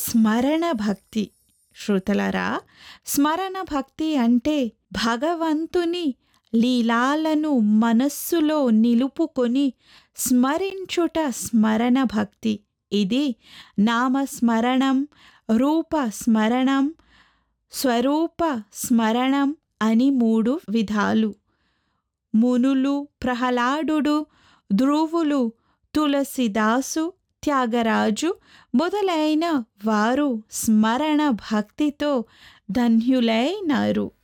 స్మరణ భక్తి శ్రుతలరా స్మరణ భక్తి అంటే భగవంతుని లీలాలను మనస్సులో నిలుపుకొని స్మరించుట స్మరణ భక్తి ఇది నామస్మరణం రూప స్మరణం స్వరూప స్మరణం అని మూడు విధాలు మునులు ప్రహ్లాదుడు ధ్రువులు తులసిదాసు త్యాగరాజు మొదలైన వారు స్మరణ భక్తితో ధన్యులైనారు